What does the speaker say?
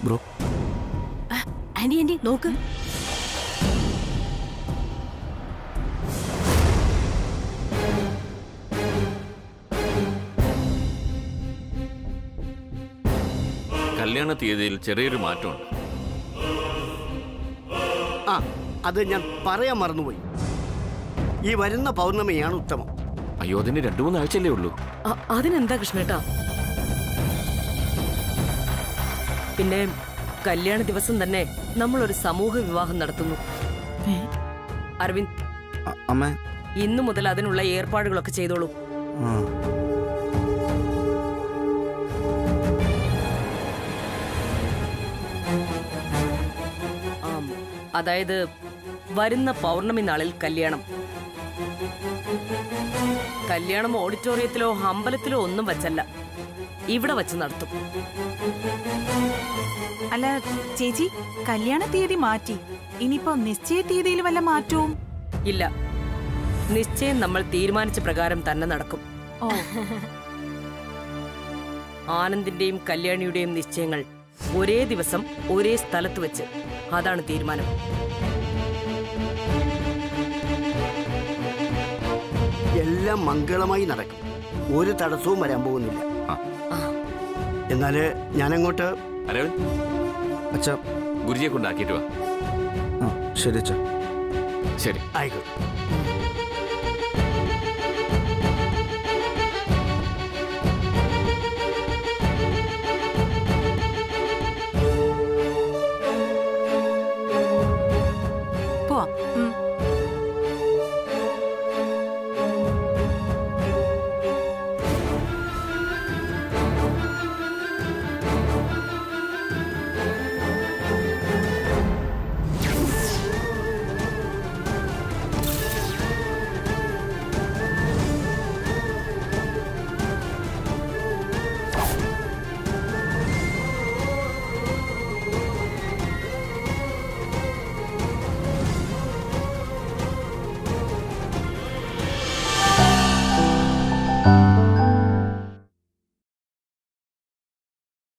Bro aunty aunty നോക്ക് കല്യാണ തീയതിയിൽ ചെറിയൊരു മാറ്റമുണ്ട് ആ അത് ഞാൻ പറയാൻ മറന്നുപോയി ഈ വരുന്ന പൗർണമിയാണ് ഉത്തമം അയ്യോ അതിന് രണ്ടു മൂന്ന് ആഴ്ചയല്ലേ ഉള്ളൂ അ- അതിനെന്താ കൃഷ്ണേട്ടാ പിന്നെ കല്യാണ ദിവസം തന്നെ നമ്മൾ ഒരു സമൂഹ വിവാഹം നടത്തുന്നു അരവിന്ദ് അ- അമ്മേ ഇന്നു മുതൽ അതിനുള്ള ഏർപ്പാടുകളൊക്കെ ചെയ്തോളൂ ആ ആം, അതായത് വരുന്ന പൗർണമി നാളിൽ കല്യാണം കല്യാണം ഓഡിറ്റോറിയത്തിലോ അമ്പലത്തിലോ ഒന്നും വച്ചല്ല ഇവിടെ വച്ച് നടത്തും അല്ല ചേച്ചി കല്യാണ തീയതി മാറ്റി ഇനിയിപ്പോ നിശ്ചയ തീയതിയിൽ വല്ല മാറ്റവും ഇല്ല നിശ്ചയം നമ്മൾ തീരുമാനിച്ച പ്രകാരം തന്നെ നടക്കും ഓ ആനന്ദിന്റെയും കല്യാണിയുടെയും നിശ്ചയങ്ങൾ ഒരേ ദിവസം ഒരേ സ്ഥലത്ത് വെച്ച് അതാണ് തീരുമാനം എല്ലാം മംഗളമായി നടക്കും ഒരു തടസ്സവും വരാൻ പോകുന്നില്ല ആ, എന്നാല് ഞാനങ്ങോട്ട് അരവിന്ദ് അച്ഛാ ഗുരുജിയെ കൊണ്ടാക്കിയിട്ട് വാ ആ ശരി അച്ഛാ ശരി ആയിക്കോട്ടെ പോവാം ഉം.